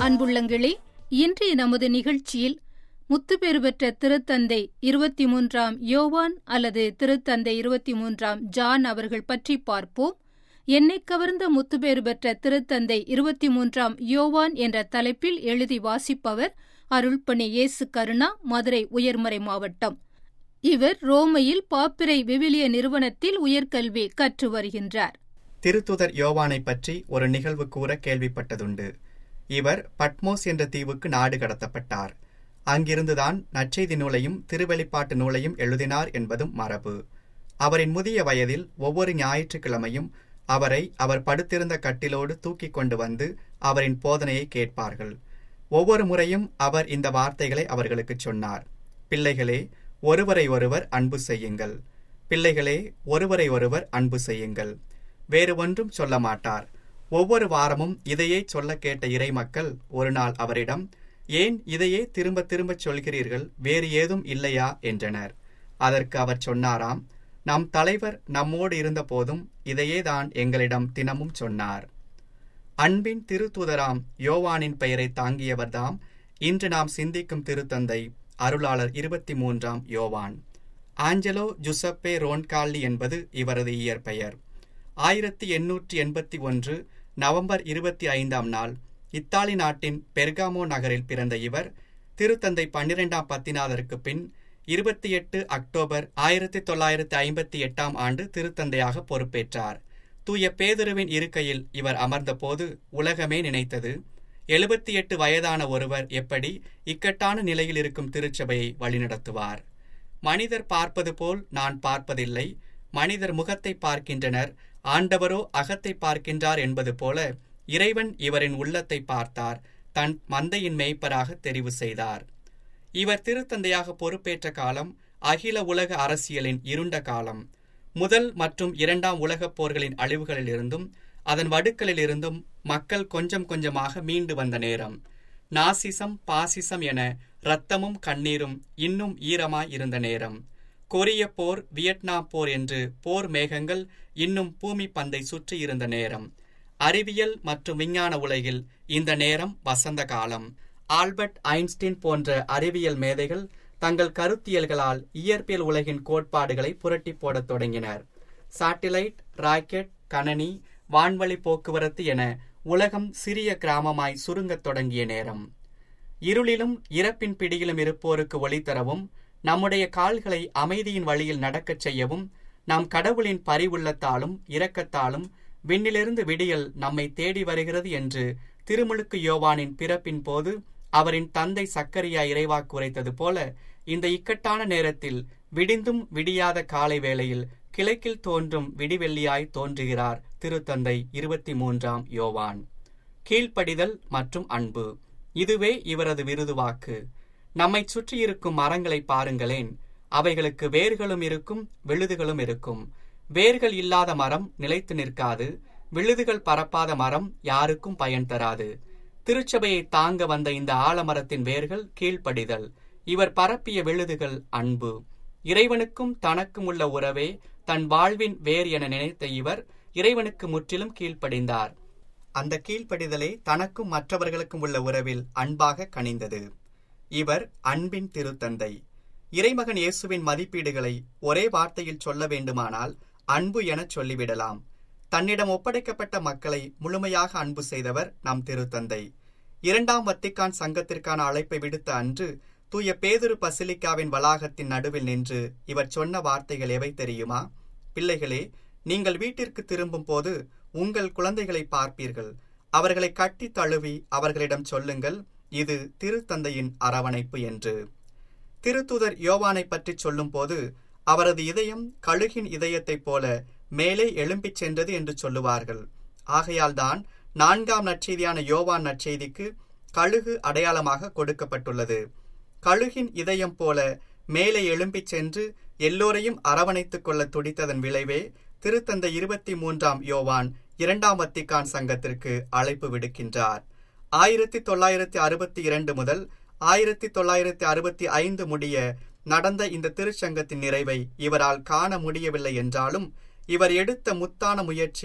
அன்புள்ளங்களே இன்றைய நமது நிகழ்ச்சியில் முத்துப்பேறு பெற்ற திருத்தந்தை இருபத்தி மூன்றாம் யோவான் அல்லது திருத்தந்தை இருபத்தி மூன்றாம் ஜான் அவர்கள் பற்றி பார்ப்போம் என்னை கவர்ந்த முத்துப்பேறு பெற்ற திருத்தந்தை இருபத்தி மூன்றாம் யோவான் என்ற தலைப்பில் எழுதி வாசிப்பவர் அருள்பணி இயேசு கருணா மதுரை உயர்மறை மாவட்டம் இவர் ரோமையில் பாப்பிரை விவிலிய நிறுவனத்தில் உயர்கல்வி கற்று வருகின்றார் திருத்துதர் யோவானை பற்றி ஒரு நிகழ்வு கூற கேள்விப்பட்டதுண்டு இவர் பட்மோஸ் என்ற தீவுக்கு நாடு கடத்தப்பட்டார் அங்கிருந்துதான் நற்செய்தி நூலையும் திருவெளிப்பாட்டு நூலையும் எழுதினார் என்பதும் மரபு அவரின் முதிய வயதில் ஒவ்வொரு ஞாயிற்றுக்கிழமையும் அவரை அவர் படுத்திருந்த கட்டிலோடு தூக்கிக் கொண்டு வந்து அவரின் போதனையை கேட்பார்கள் ஒவ்வொரு முறையும் அவர் இந்த வார்த்தைகளை அவர்களுக்கு சொன்னார் பிள்ளைகளே ஒருவரை ஒருவர் அன்பு செய்யுங்கள் பிள்ளைகளே ஒருவரை ஒருவர் அன்பு செய்யுங்கள் வேறு ஒன்றும் சொல்ல மாட்டார் ஒவ்வொரு வாரமும் இதையே சொல்ல கேட்ட இறை மக்கள் ஒரு நாள் அவரிடம் ஏன் இதையே திரும்ப திரும்பச் சொல்கிறீர்கள் வேறு ஏதும் இல்லையா என்றனர் அதற்கு அவர் சொன்னாராம் நம் தலைவர் நம்மோடு இருந்தபோதும் இதையே தான் எங்களிடம் தினமும் சொன்னார் அன்பின் திருத்துதராம் யோவானின் பெயரை தாங்கியவர்தாம் இன்று நாம் சிந்திக்கும் திருத்தந்தை அருளாளர் இருபத்தி மூன்றாம் யோவான் ஆஞ்சலோ ஜுசப்பே ரோன்கால்லி என்பது இவரது இயற்பெயர் ஆயிரத்தி எண்ணூற்றி எண்பத்தி ஒன்று நவம்பர் இருபத்தி ஐந்தாம் நாள் இத்தாலி நாட்டின் பெர்காமோ நகரில் பிறந்த இவர் திருத்தந்தை பன்னிரெண்டாம் பத்திநாதருக்கு பின் இருபத்தி எட்டு அக்டோபர் ஆயிரத்தி தொள்ளாயிரத்தி ஐம்பத்தி எட்டாம் ஆண்டு திருத்தந்தையாக பொறுப்பேற்றார் தூய பேதுருவின் இருக்கையில் இவர் அமர்ந்தபோது உலகமே நினைத்தது எழுபத்தி எட்டு வயதான ஒருவர் எப்படி இக்கட்டான நிலையில் இருக்கும் திருச்சபையை வழிநடத்துவார் மனிதர் பார்ப்பது போல் நான் பார்ப்பதில்லை மனிதர் முகத்தை பார்க்கின்றனர் ஆண்டவரோ அகத்தை பார்க்கின்றார் என்பது போல இறைவன் இவரின் உள்ளத்தை பார்த்தார் தன் மந்தையின் மேய்ப்பராக தெரிவு செய்தார் இவர் திருத்தந்தையாக பொறுப்பேற்ற காலம் அகில உலக அரசியலின் இருண்ட காலம் முதல் மற்றும் இரண்டாம் உலகப் போர்களின் அழிவுகளிலிருந்தும் அதன் வடுக்களிலிருந்தும் மக்கள் கொஞ்சம் கொஞ்சமாக மீண்டு வந்த நேரம் நாசிசம் பாசிசம் என இரத்தமும் கண்ணீரும் இன்னும் ஈரமாய் இருந்த நேரம் கொரிய போர் வியட்நாம் போர் என்று போர் மேகங்கள் இன்னும் பூமி பந்தை சுற்றி இருந்த நேரம் அறிவியல் மற்றும் விஞ்ஞான உலகில் இந்த நேரம் வசந்த காலம் ஆல்பர்ட் ஐன்ஸ்டீன் போன்ற அறிவியல் மேதைகள் தங்கள் கருத்தியல்களால் இயற்பியல் உலகின் கோட்பாடுகளை புரட்டி போடத் தொடங்கினர் சாட்டிலைட் ராக்கெட் கணனி வான்வழி போக்குவரத்து என உலகம் சிறிய கிராமமாய் சுருங்கத் தொடங்கிய நேரம் இருளிலும் இறப்பின் பிடியிலும் இருப்போருக்கு ஒளி தரவும் நம்முடைய கால்களை அமைதியின் வழியில் நடக்கச் செய்யவும் நாம் கடவுளின் பரிவுள்ளத்தாலும் இரக்கத்தாலும் விண்ணிலிருந்து விடியல் நம்மை தேடி வருகிறது என்று திருமுழுக்கு யோவானின் பிறப்பின் போது அவரின் தந்தை சக்கரியா இறைவாக்கு உரைத்தது போல இந்த இக்கட்டான நேரத்தில் விடிந்தும் விடியாத காலை வேளையில் கிழக்கில் தோன்றும் விடிவெள்ளியாய் தோன்றுகிறார் திருத்தந்தை இருபத்தி மூன்றாம் யோவான் கீழ்ப்படிதல் மற்றும் அன்பு இதுவே இவரது விருதுவாக்கு நம்மை சுற்றியிருக்கும் மரங்களை பாருங்களேன் அவைகளுக்கு வேர்களும் இருக்கும் விழுதுகளும் இருக்கும் வேர்கள் இல்லாத மரம் நிலைத்து நிற்காது விழுதுகள் பரப்பாத மரம் யாருக்கும் பயன் தராது திருச்சபையை தாங்க வந்த இந்த ஆலமரத்தின் வேர்கள் கீழ்ப்படிதல் இவர் பரப்பிய விழுதுகள் அன்பு இறைவனுக்கும் தனக்கும் உள்ள உறவே தன் வாழ்வின் வேர் என நினைத்த இவர் இறைவனுக்கு முற்றிலும் கீழ்ப்படிந்தார் அந்த கீழ்ப்படிதலே தனக்கும் மற்றவர்களுக்கும் உள்ள உறவில் அன்பாக கனிந்தது இவர் அன்பின் திருத்தந்தை இறைமகன் இயேசுவின் மதிப்பீடுகளை ஒரே வார்த்தையில் சொல்ல வேண்டுமானால் அன்பு எனச் சொல்லிவிடலாம் தன்னிடம் ஒப்படைக்கப்பட்ட மக்களை முழுமையாக அன்பு செய்தவர் நம் திருத்தந்தை இரண்டாம் வத்திக்கான் சங்கத்திற்கான அழைப்பை விடுத்த அன்று தூய பேதுரு பசிலிக்காவின் வளாகத்தின் நடுவில் நின்று இவர் சொன்ன வார்த்தைகள் எவை தெரியுமா பிள்ளைகளே நீங்கள் வீட்டிற்கு திரும்பும் போது உங்கள் குழந்தைகளை பார்ப்பீர்கள் அவர்களை கட்டி தழுவி அவர்களிடம் சொல்லுங்கள் இது திருத்தந்தையின் அரவணைப்பு என்று திருத்துதர் யோவானை பற்றி சொல்லும்போது அவரது இதயம் கழுகின் இதயத்தைப் போல மேலே எழும்பிச் சென்றது என்று சொல்லுவார்கள் ஆகையால்தான் நான்காம் நற்செய்தியான யோவான் நற்செய்திக்கு கழுகு அடையாளமாக கொடுக்கப்பட்டுள்ளது கழுகின் இதயம் போல மேலே எழும்பிச் சென்று எல்லோரையும் அரவணைத்துக் கொள்ள துடித்ததன் விளைவே திருத்தந்தை இருபத்தி மூன்றாம் யோவான் இரண்டாம் வத்திக்கான் சங்கத்திற்கு அழைப்பு விடுக்கின்றார் ஆயிரத்தி தொள்ளாயிரத்தி அறுபத்தி இரண்டு முதல் ஆயிரத்தி தொள்ளாயிரத்தி அறுபத்தி ஐந்து முடிய நடந்த இந்த திருச்சங்கத்தின் நிறைவை இவரால் காண முடியவில்லை என்றாலும் இவர் எடுத்த முத்தான முயற்சி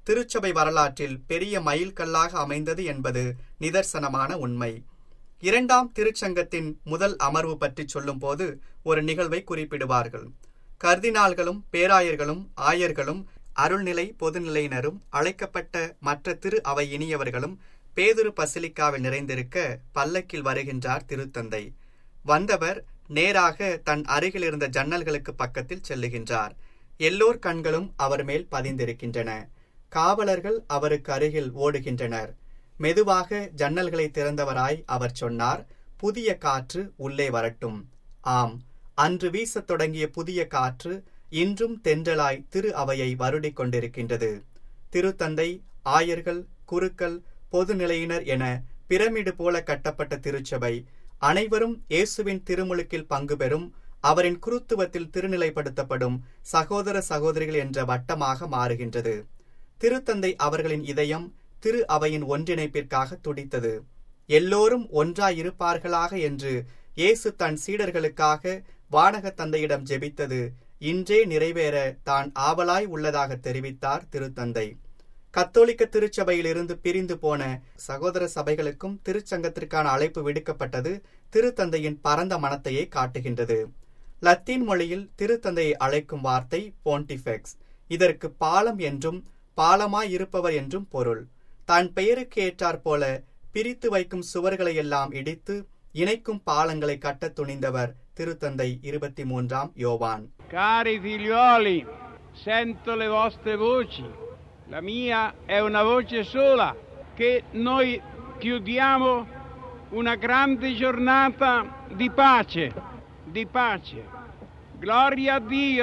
திருச்சபை வரலாற்றில் பெரிய மைல்கல்லாக அமைந்தது என்பது நிதர்சனமான உண்மை இரண்டாம் திருச்சங்கத்தின் முதல் அமர்வு பற்றி சொல்லும்போது ஒரு நிகழ்வை குறிப்பிடுவார்கள் கர்தினால்களும் பேராயர்களும் ஆயர்களும் அருள்நிலை பொதுநிலையினரும் அழைக்கப்பட்ட மற்ற திரு அவை இனியவர்களும் பேதுரு பசிலிக்காவில் நிறைந்திருக்க பல்லக்கில் வருகின்றார் திருத்தந்தை வந்தவர் நேராக தன் அருகில் இருந்த ஜன்னல்களுக்கு பக்கத்தில் செல்லுகின்றார் எல்லோர் கண்களும் அவர் மேல் பதிந்திருக்கின்றன காவலர்கள் அவருக்கு அருகில் ஓடுகின்றனர் மெதுவாக ஜன்னல்களை திறந்தவராய் அவர் சொன்னார் புதிய காற்று உள்ளே வரட்டும் ஆம் அன்று வீசத் தொடங்கிய புதிய காற்று இன்றும் தென்றலாய் திரு அவையை வருடிக் கொண்டிருக்கின்றது திருத்தந்தை ஆயர்கள் குருக்கள் பொதுநிலையினர் என பிரமிடு போல கட்டப்பட்ட திருச்சபை அனைவரும் இயேசுவின் திருமுழுக்கில் பங்கு பெறும் அவரின் குருத்துவத்தில் திருநிலைப்படுத்தப்படும் சகோதர சகோதரிகள் என்ற வட்டமாக மாறுகின்றது திருத்தந்தை அவர்களின் இதயம் திரு அவையின் ஒன்றிணைப்பிற்காக துடித்தது எல்லோரும் ஒன்றாயிருப்பார்களாக என்று இயேசு தன் சீடர்களுக்காக வானக தந்தையிடம் ஜெபித்தது இன்றே நிறைவேற தான் ஆவலாய் உள்ளதாக தெரிவித்தார் திருத்தந்தை கத்தோலிக்க திருச்சபையிலிருந்து பிரிந்து போன சகோதர சபைகளுக்கும் திருச்சங்கத்திற்கான அழைப்பு விடுக்கப்பட்டது திருத்தந்தையின் பரந்த மனத்தையே காட்டுகின்றது லத்தீன் மொழியில் திருத்தந்தையை அழைக்கும் வார்த்தை போன்டிஃபெக்ஸ் இதற்கு பாலம் என்றும் பாலமாய் இருப்பவர் என்றும் பொருள் தான் பெயருக்கு ஏற்றாற் போல பிரித்து வைக்கும் சுவர்களை எல்லாம் இடித்து இணைக்கும் பாலங்களை கட்டத் துணிந்தவர் திருத்தந்தை இருபத்தி மூன்றாம் யோவான் Cari figlioli, sento le vostre voci. La mia è una voce sola che noi chiudiamo una grande giornata di pace, di pace. Gloria a Dio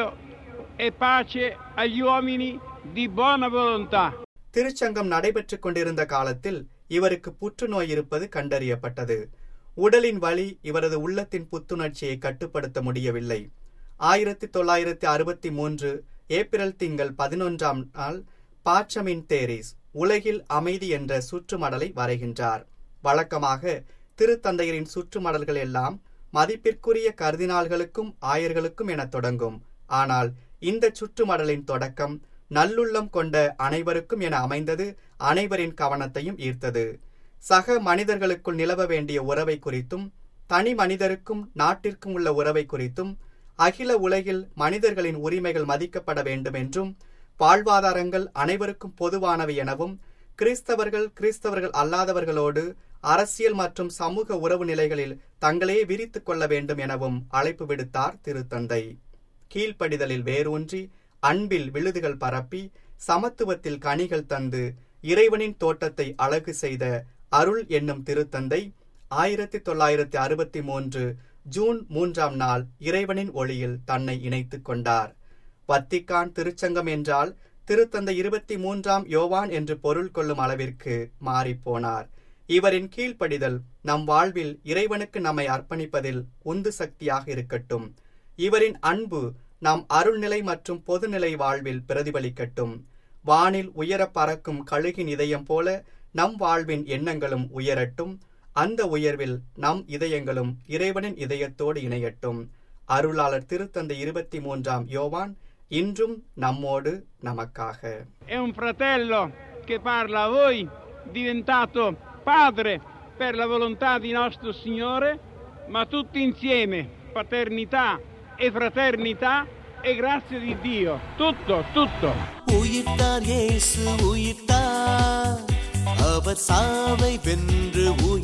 e pace agli uomini di buona volontà. திருச்சங்கம் நடைபெற்றுக் கொண்டிருந்த காலத்தில் இவருக்கு புற்றுநோய் இருப்பது கண்டறியப்பட்டது உடலின் வலி இவரது உள்ளத்தின் புத்துணர்ச்சியை கட்டுப்படுத்த முடியவில்லை ஆயிரத்தி தொள்ளாயிரத்தி அறுபத்தி மூன்று ஏப்ரல் திங்கள் பதினொன்றாம் நாள் பாச்சமின் தேரிஸ் உலகில் அமைதி என்ற சுற்றுமடலை வரைகின்றார் வழக்கமாக திருத்தந்தையரின் சுற்றுமடல்கள் எல்லாம் மதிப்பிற்குரிய கர்தினால்களுக்கும் ஆயர்களுக்கும் என தொடங்கும் ஆனால் இந்த சுற்றுமடலின் தொடக்கம் நல்லுள்ளம் கொண்ட அனைவருக்கும் என அமைந்தது அனைவரின் கவனத்தையும் ஈர்த்தது சக மனிதர்களுக்குள் நிலவ வேண்டிய உறவை குறித்தும் தனி மனிதருக்கும் நாட்டிற்கும் உள்ள உறவை குறித்தும் அகில உலகில் மனிதர்களின் உரிமைகள் மதிக்கப்பட வேண்டும் என்றும் வாழ்வாதாரங்கள் அனைவருக்கும் பொதுவானவை எனவும் கிறிஸ்தவர்கள் கிறிஸ்தவர்கள் அல்லாதவர்களோடு அரசியல் மற்றும் சமூக உறவு நிலைகளில் தங்களே விரித்துக் கொள்ள வேண்டும் எனவும் அழைப்பு விடுத்தார் திருத்தந்தை கீழ்ப்படிதலில் வேரூன்றி அன்பில் விழுதுகள் பரப்பி சமத்துவத்தில் கனிகள் தந்து இறைவனின் தோட்டத்தை அழகு செய்த அருள் என்னும் திருத்தந்தை ஆயிரத்தி தொள்ளாயிரத்தி அறுபத்தி மூன்று ஜூன் மூன்றாம் நாள் இறைவனின் ஒளியில் தன்னை இணைத்துக் கொண்டார் வத்திக்கான் திருச்சங்கம் என்றால் திருத்தந்தை இருபத்தி மூன்றாம் யோவான் என்று பொருள் கொள்ளும் அளவிற்கு மாறிப்போனார் இவரின் கீழ்ப்படிதல் நம் வாழ்வில் இறைவனுக்கு நம்மை அர்ப்பணிப்பதில் உந்து சக்தியாக இருக்கட்டும் இவரின் அன்பு நம் அருள்நிலை மற்றும் பொதுநிலை வாழ்வில் பிரதிபலிக்கட்டும் வானில் உயர பறக்கும் கழுகின் இதயம் போல நம் வாழ்வின் எண்ணங்களும் உயரட்டும் அந்த உயர்வில் நம் இதயங்களும் இறைவனின் இதயத்தோடு இணையட்டும் அருளாளர் திருத்தந்தை இருபத்தி மூன்றாம் யோவான் இன்றும் நம்மோடு நமக்காக È un fratello che parla a voi, diventato padre per la volontà di nostro Signore, ma tutti insieme, paternità e fraternità e grazia di Dio. Tutto, tutto. உயிர்த்தார் இயேசு உயிர்த்தார் அவர் சாவை வென்று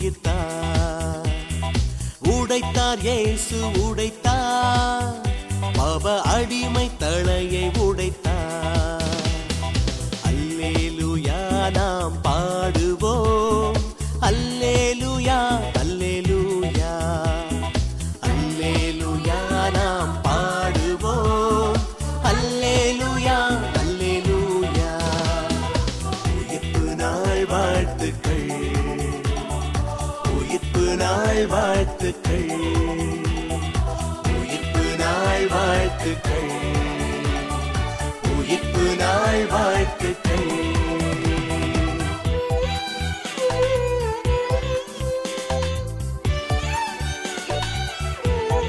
உயிர்த்தார் உடைத்தார் இயேசு உடைத்தார் பாவ அடிமை தலையை உடைத்தார் அல்லேலுயா நாம் பாடுவோம் அல்லேலுயா அல்லேலுயா அல்லேலுயா நாம் பாடுவோம் அல்லேலுயா அல்லேலுயா உயிர்ப்பு நாள் வாழ்த்துக்கள் உயிர்ப்பு நாள் வாழ்த்துக்கள் உயிர்ப்பு நாள் வாழ்த்துக்கள் உயிர்ப்பு நாள் வாழ்த்துக்கள்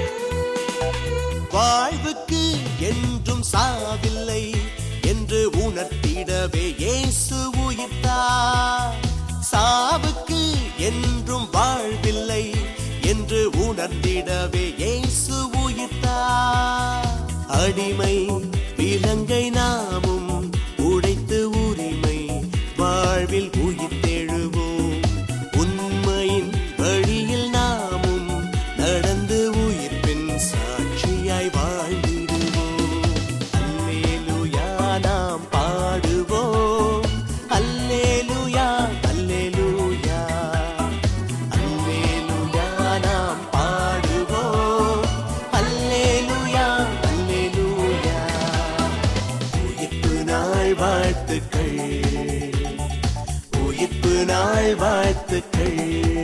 வாழ்வுக்கு என்றும் சாவில்லை என்று உணர் உணர்த்திடவே இயேசு உயிர்த்தார் சாவுக்கு என்றும் வாழ்வில்லை என்று உணர்ந்திடவே இயேசு உயிர்த்தார் அடிமை விலங்கை நாமும் உடைத்து உரிமை வாழ்வில் உயிர்த்தெழுவோம் உண்மையின் வழியில் நாமும் நடந்து உயிர்ப்பின் சாட்சியாய் வாழ்ந்திடுவோம் அல்லேலூயா நாம் பாடுவோம் அல்லேலூயா அல்லேலூயா அல்லேலூயா நாம் பாடுவோம் அல்லேலூயா அல்லேலூயா உயிர்ப்பு நாள் வாழ்த்துக்கள் உயிர்ப்பு நாள் வாழ்த்துக்கள்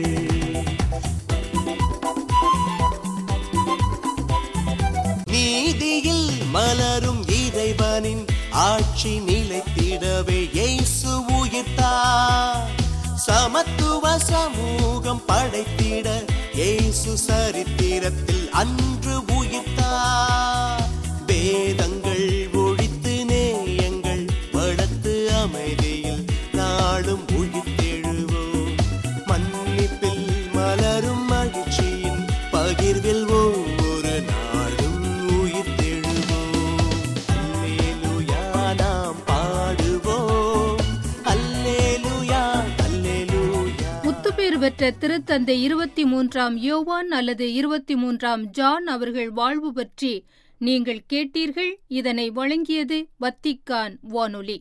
நீதியில் மலரும் இறைவனின் ஆட்சி நிலைத்திடவே இயேசு உயிர்த்தார் சமத்துவ சமூகம் படைத்திட இயேசு சரித்திரத்தில் அன்று உயிர்த்தார் வேதங்கள் ஒழித்து நேயங்கள் வளர்த்து அமைதியில் நாளும் உயிர்த்தெழுவோம் மன்னிப்பில் மலரும் மகிழ்ச்சியின் பகிர்வில் ஒவ்வொரு நாளும் உயிர்த்தெழுவோம் அல்லேலூயா நாம் பாடுவோம் அல்லேலூயா அல்லேலூயா முத்துப்பேறு பெற்ற திருத்தந்தை இருபத்தி மூன்றாம் யோவான் அல்லது இருபத்தி மூன்றாம் ஜான் அவர்கள் வாழ்வு பற்றி நீங்கள் கேட்டீர்கள் இதனை வழங்கியது வத்திக்கான் வானொலி